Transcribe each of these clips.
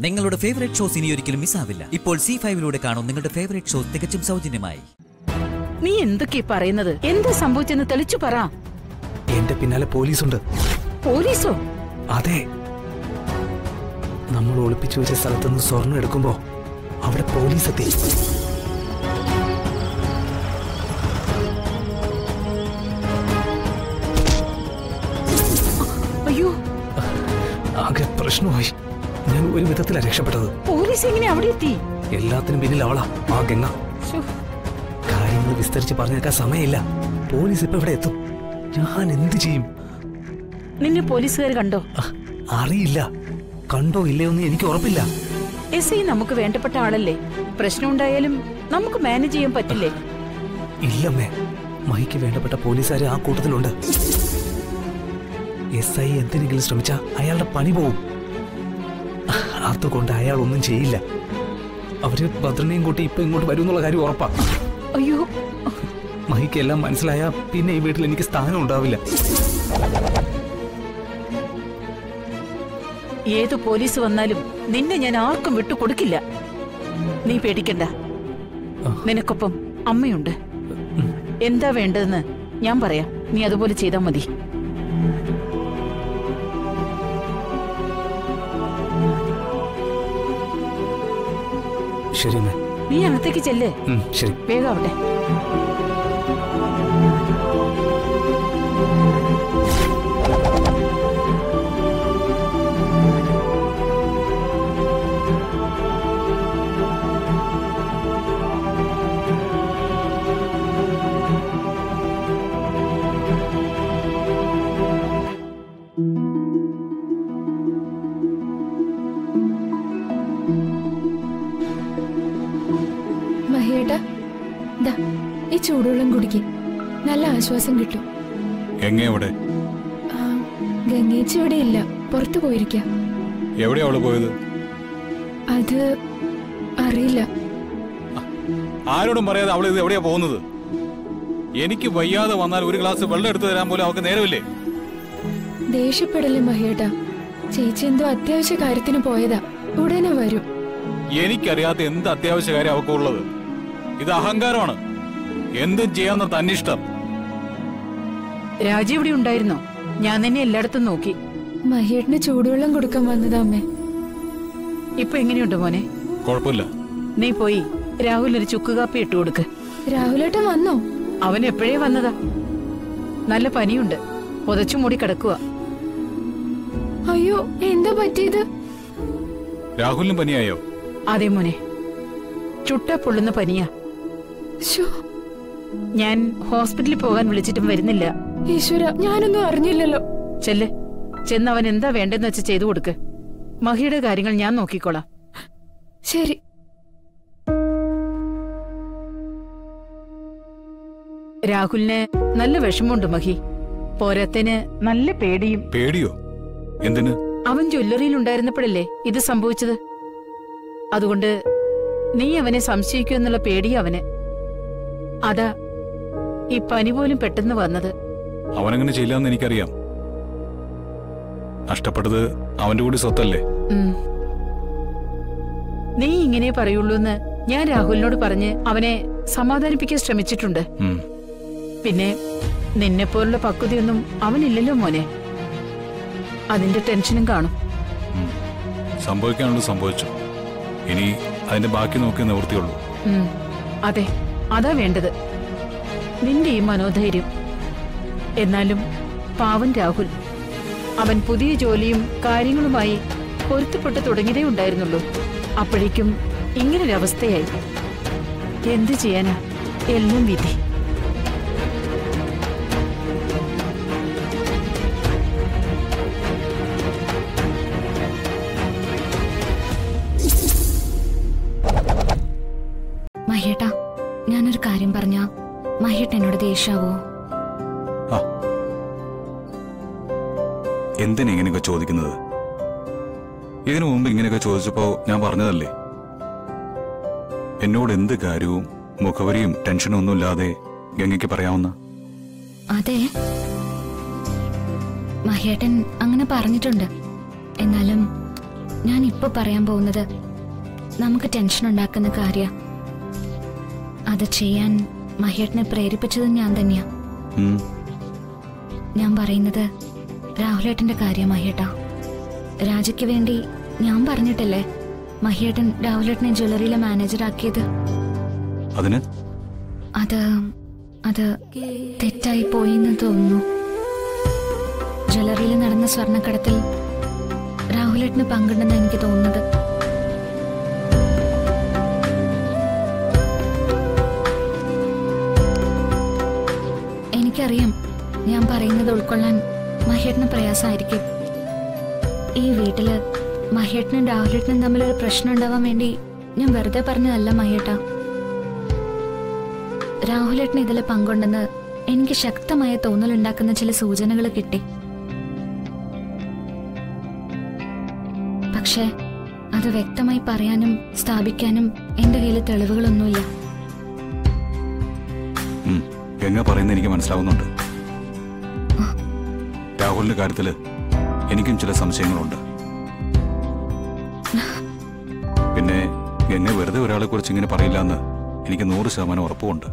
നിങ്ങളുടെ favourite shows ഇനി ഒരിക്കലും മിസ്സാവില്ല ഇപ്പോൾ സി ഫൈവിലൂടെ കാണും നിങ്ങളുടെ ഫേവറേറ്റ് ഷോസ് തികച്ചും സൗജന്യമായി നീ എന്തൊക്കെയാ പറയുന്നത് എന്താ സംഭവിച്ചെന്ന് തെളിച്ചു പറ എന്റെ പിന്നാലെ പോലീസുണ്ട് പോലീസോ അതെ നമ്മൾ ഒളിപ്പിച്ചു വെച്ച സ്ഥലത്തുനിന്ന് സ്വർണം എടുക്കുമ്പോ അവിടെ പോലീസ് എത്തി അയ്യോ ആകെ പ്രശ്നമായി ഞാൻ ഒരു വിധത്തിലാണ് രക്ഷപ്പെട്ടത് പോലീസ് എങ്ങനെ അവിടെ എത്തി എല്ലാത്തിനും പിന്നിൽ അവളാ ആ ഗംഗ ശ്ശോ, കാര്യങ്ങൾ വിസ്തരിച്ച് പറഞ്ഞേക്കാൻ സമയമില്ല പോലീസ് ഇപ്പൊ ഇവിടെ എത്തും ഞാൻ എന്ത് ചെയ്യും നിന്നെ പോലീസുകാർ കണ്ടോ അഹ്, അറിയില്ല കണ്ടോ ഇല്ലയോ എന്ന് എനിക്ക് ഉറപ്പില്ല എസ് ഐ നമുക്ക് വേണ്ടപ്പെട്ട ആളല്ലേ പ്രശ്നം ഉണ്ടായാലും നമുക്ക് മാനേജ് ചെയ്യാൻ പറ്റില്ലേ ഇല്ലമ്മേ മഹിക്ക് വേണ്ടപ്പെട്ട പോലീസുകാർ ആ കൂട്ടത്തിലുണ്ട് എസ് ഐ എന്തിനെങ്കിലും ശ്രമിച്ചാ അയാളുടെ പണി പോവും അതുകൊണ്ട് അയാൾ ഒന്നും ചെയ്യില്ല അവര് ഭദ്രനെയും കൂട്ടി ഇപ്പൊ ഇങ്ങോട്ട് വരും എന്നുള്ള കാര്യം ഉറപ്പാ അയ്യോ മഹിക്ക് എല്ലാം മനസ്സിലായ പിന്നെ ഈ വീട്ടിൽ എനിക്ക് സ്ഥാനം ഉണ്ടാവില്ല ഏത് പോലീസ് വന്നാലും നിന്നെ ഞാൻ ആർക്കും വിട്ടു കൊടുക്കില്ല നീ പേടിക്കണ്ട നിനക്കൊപ്പം അമ്മയുണ്ട് എന്താ വേണ്ടതെന്ന് ഞാൻ പറയാം നീ അതുപോലെ ചെയ്താൽ മതി ശരി അമ്മേ നീ അകത്തേക്ക് ചെല്ലേ ഉം, ശരി വേഗം ആവട്ടെ മഹിയേട്ടാ ദാ ഈ ചൂടുവെള്ളം കുടിക്ക് നല്ല ആശ്വാസം കിട്ടും എങ്ങ എവിടെ ആ, ഗംഗേച്ചി ഇവിടെ ഇല്ല പുറത്തു പോയിരിക്കാം എവിടെയാ അവള് പോയത് അത് അറിയില്ല ആരോടും പറയാതെ അവൾ ഇത് എവിടെയാ പോകുന്നത് എനിക്ക് വയ്യാതെ വന്നാൽ ഒരു ഗ്ലാസ് വെള്ളം എടുത്തു തരാൻ പോലും അവൾക്ക് നേരമില്ലേ ദേഷ്യപ്പെടല്ലേ മഹിയേട്ടാ ചേച്ചി എന്തോ അത്യാവശ്യ കാര്യത്തിന് പോയതാ ഉടനെ വരും എനിക്കറിയാത്ത എന്ത് അത്യാവശ്യ കാര്യം അവൾക്കുള്ളത് ഇത് അഹങ്കാരമാണ് എന്തും ചെയ്യാന്ന തന്നിഷ്ടം രാജി ഇവിടെ ഉണ്ടായിരുന്നോ ഞാൻ നിന്നെ എല്ലായിടത്തും നോക്കി മഹിയേട്ടന് ചൂടുവെള്ളം കൊടുക്കാൻ വന്നതാ അമ്മേ ഇപ്പൊ എങ്ങനെയുണ്ട് മോനെ കുഴപ്പമില്ല നീ പോയി രാഹുൽ ഒരു ചുക്ക് കാപ്പി ഇട്ടു കൊടുക്ക് രാഹുലേട്ടൻ വന്നോ അവൻ എപ്പോഴേ വന്നതാ നല്ല പനിയുണ്ട് പുതച്ചു മൂടി കിടക്കുക അയ്യോ എന്താ പറ്റിയത് രാഹുലിനും പനിയായോ അതെ മോനെ ചുട്ട പൊള്ളുന്ന പനിയാ ശോ ഞാൻ ഹോസ്പിറ്റലിൽ പോകാൻ വിളിച്ചിട്ടും വരുന്നില്ല ഈശ്വര ഞാനൊന്നും അറിഞ്ഞില്ലല്ലോ ചെല്ല് ചെന്ന് അവൻ എന്താ വേണ്ടെന്ന് വെച്ച് ചെയ്തു കൊടുക്ക് മഹിയുടെ കാര്യങ്ങൾ ഞാൻ നോക്കിക്കോളാം ശരി രാഹുലിന് നല്ല വിഷമമുണ്ട് മഹി പോരാത്തന് നല്ല പേടിയും പേടിയോ എന്തിന് അവൻ ജ്വല്ലറിയിൽ ഉണ്ടായിരുന്നപ്പോഴല്ലേ ഇത് സംഭവിച്ചത് അതുകൊണ്ട് നീ അവനെ സംശയിക്കൂ എന്നുള്ള പേടി അവന് അതാ ഈ പനി പോലും പെട്ടെന്ന് വന്നത് അവനങ്ങനെ ചെയ്യില്ലെന്ന് എനിക്കറിയാം നഷ്ടപ്പെട്ടത് അവന്റെ കൂടി സ്വത്തല്ലേ ഉം. നീ ഇങ്ങനെ പറയുള്ളൂ എന്ന് ഞാൻ രാഹുലിനോട് പറഞ്ഞ് അവനെ സമാധാനിപ്പിക്കാൻ ശ്രമിച്ചിട്ടുണ്ട് ഉം. പിന്നെ നിന്നെപ്പോലുള്ള പക്വതയൊന്നും അവനില്ലല്ലോ മോനെ അതിന്റെ ടെൻഷനും കാണും ഉം. സംഭവിക്കാനുള്ളത് സംഭവിച്ചു ഇനി അതിന്റെ ബാക്കി നോക്കി നിവൃത്തിയുള്ളൂ ഉം. അതെ അതാ വേണ്ടത് നിന്റെ ഈ മനോധൈര്യം എന്നാലും പാവൻ രാഹുൽ അവൻ പുതിയ ജോലിയും കാര്യങ്ങളുമായി പൊരുത്തപ്പെട്ടു തുടങ്ങിയതേ ഉണ്ടായിരുന്നുള്ളൂ അപ്പോഴേക്കും ഇങ്ങനൊരവസ്ഥയായി എന്ത് ചെയ്യാനാ എല്ലാം വിധി മഹേട്ടാ ഞാനൊരു കാര്യം പറഞ്ഞ മഹേട്ട എന്നോട് ദേഷ്യാവോ ആ എന്തിനാ ഇങ്ങനെയൊക്കെ ചോദിക്കുന്നത് ഇതിനു മുമ്പ് ഇങ്ങനെയൊക്കെ ചോദിച്ചപ്പോ ഞാൻ പറഞ്ഞതല്ലേ എന്നോട് എന്ത് കാര്യവും മുഖവരിയും ടെൻഷനും ഒന്നുമില്ലാതെ ഗംഗയ്ക്ക് പറയാവുന്ന അതെ മഹേട്ടൻ അങ്ങനെ പറഞ്ഞിട്ടുണ്ട് എന്നാലും ഞാൻ ഇപ്പൊ പറയാൻ പോകുന്നത് നമുക്ക് ടെൻഷൻ ഉണ്ടാക്കുന്ന കാര്യ അത് ചെയ്യാൻ മഹേട്ടനെ പ്രേരിപ്പിച്ചത് ഞാൻ തന്നെയാ ഉം. ഞാൻ പറയുന്നത് രാഹുലേട്ടന്റെ കാര്യം മഹേട്ടാ രാജയ്ക്ക് വേണ്ടി ഞാൻ പറഞ്ഞിട്ടല്ലേ മഹേട്ടൻ രാഹുലേട്ടനെ ജ്വല്ലറിയിലെ മാനേജറാക്കിയത് അതിന് അത് അത് തെറ്റായി പോയിന്ന് തോന്നുന്നു ജ്വല്ലറിയിൽ നടന്ന സ്വർണ്ണക്കടത്തിൽ രാഹുലേട്ടന് പങ്കുണ്ടെന്ന് എനിക്ക് തോന്നുന്നത് എനിക്കറിയാം ഞാൻ പറയുന്നത് ഉൾക്കൊള്ളാൻ മഹേട്ടന് പ്രയാസമായിരിക്കും ഈ വീട്ടില് മഹേട്ടനും രാഹുലേട്ടനും തമ്മിൽ ഒരു പ്രശ്നം ഉണ്ടാവാൻ വേണ്ടി ഞാൻ വെറുതെ പറഞ്ഞതല്ല മഹേട്ടാ രാഹുലേട്ടന് ഇതിൽ പങ്കുണ്ടെന്ന് എനിക്ക് ശക്തമായ തോന്നലുണ്ടാക്കുന്ന ചില സൂചനകൾ കിട്ടി പക്ഷേ അത് വ്യക്തമായി പറയാനും സ്ഥാപിക്കാനും എന്റെ കയ്യിൽ തെളിവുകളൊന്നുമില്ല ഉം. ഗംഗ പറയുന്നത് എനിക്ക് മനസ്സിലാവുന്നുണ്ട് രാഹുലിന്റെ കാര്യത്തില് എനിക്കും ചില സംശയങ്ങളുണ്ട് പിന്നെ ഗംഗ വെറുതെ ഒരാളെ കുറിച്ച് ഇങ്ങനെ പറയില്ല എന്ന് എനിക്ക് നൂറ് ശതമാനം ഉറപ്പുമുണ്ട്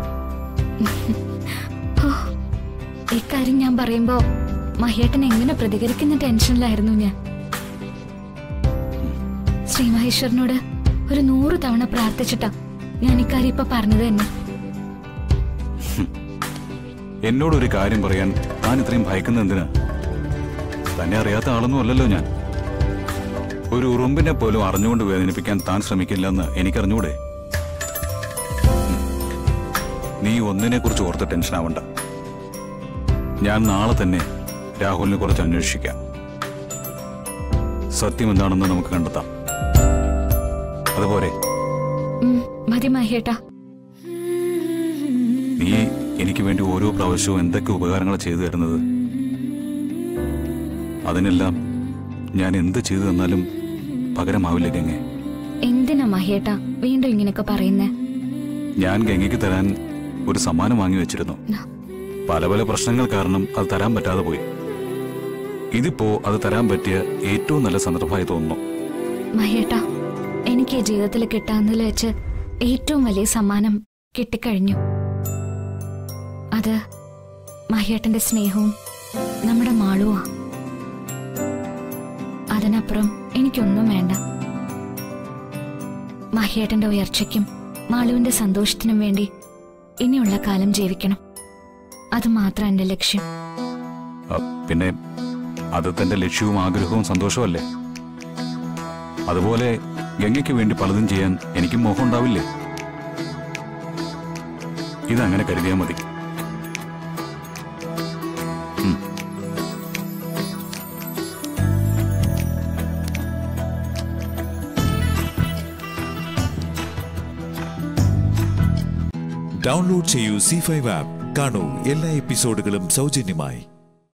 ഇക്കാര്യം ഞാൻ പറയുമ്പോ മഹേട്ടൻ എങ്ങനെ പ്രതികരിക്കുന്ന ടെൻഷനിലായിരുന്നു ഞാൻ ശ്രീ മഹേശ്വരനോട് ഒരു നൂറ് തവണ പ്രാർത്ഥിച്ചിട്ടാ ഞാൻ ഇക്കാര്യം ഇപ്പൊ പറഞ്ഞത് തന്നെ എന്നോട് ഒരു കാര്യം പറയാൻ താൻ ഇത്രയും ഭയക്കുന്ന എന്തിനാ തന്നെ അറിയാത്ത ആളൊന്നും അല്ലല്ലോ ഞാൻ ഒരു ഉറുമ്പിനെ പോലും അറിഞ്ഞുകൊണ്ട് വേദനിപ്പിക്കാൻ താൻ ശ്രമിക്കില്ലെന്ന് എനിക്കറിഞ്ഞൂടെ ഉം. നീ ഒന്നിനെ കുറിച്ച് ഓർത്ത് ടെൻഷൻ ആവണ്ട ഞാൻ നാളെ തന്നെ രാഹുലിനെ കുറിച്ച് അന്വേഷിക്കാം സത്യം എന്താണെന്ന് നമുക്ക് കണ്ടെത്താം അതുപോലെ ഉം, മതി മഹേട്ടാ നീ എനിക്ക് വേണ്ടി ഓരോ പ്രാവശ്യവും എന്തൊക്കെ ഉപകാരങ്ങൾ ചെയ്തു തരുന്നത് അതിനെല്ലാം ഞാൻ എന്ത് ചെയ്തു തന്നാലും പകരമാവില്ല ഗംഗെ എന്തിനാ മഹേട്ടാ വീണ്ടും ഇങ്ങനെയൊക്കെ പറയുന്നേ ഞാൻ ഗംഗയ്ക്ക് തരാൻ ഒരു സമ്മാനം വാങ്ങി വെച്ചിരുന്നു പല പല പ്രശ്നങ്ങൾ കാരണം അത് തരാൻ പറ്റാതെ പോയി ഇതിപ്പോ അത് തരാൻ പറ്റിയ ഏറ്റവും നല്ല സന്ദർഭമായി തോന്നുന്നു മഹേട്ടാ എനിക്ക് ഈ ജീവിതത്തിൽ കിട്ടാവുന്നതിൽ വെച്ച് ഏറ്റവും വലിയ സമ്മാനം കിട്ടിക്കഴിഞ്ഞു അത് മഹേട്ടന്റെ സ്നേഹവും നമ്മുടെ മാളുവാ അതിനപ്പുറം എനിക്കൊന്നും വേണ്ട മഹേട്ടന്റെ ഉയർച്ചയ്ക്കും മാളുവിന്റെ സന്തോഷത്തിനും വേണ്ടി ഇനിയുള്ള കാലം ജീവിക്കണം അത് മാത്രം എന്റെ ലക്ഷ്യം അ, പിന്നെ അത് തന്റെ ലക്ഷ്യവും ആഗ്രഹവും സന്തോഷമല്ലേ അതുപോലെ ഗംഗയ്ക്ക് വേണ്ടി പലതും ചെയ്യാൻ എനിക്കും മോഹം ഉണ്ടാവില്ലേ ഇതങ്ങനെ കരുതിയാൽ മതി ഉം. ഡൗൺലോഡ് ചെയ്യൂ സി ഫൈവ് ആപ്പ് കാണൂ എല്ലാ എപ്പിസോഡുകളും സൗജന്യമായി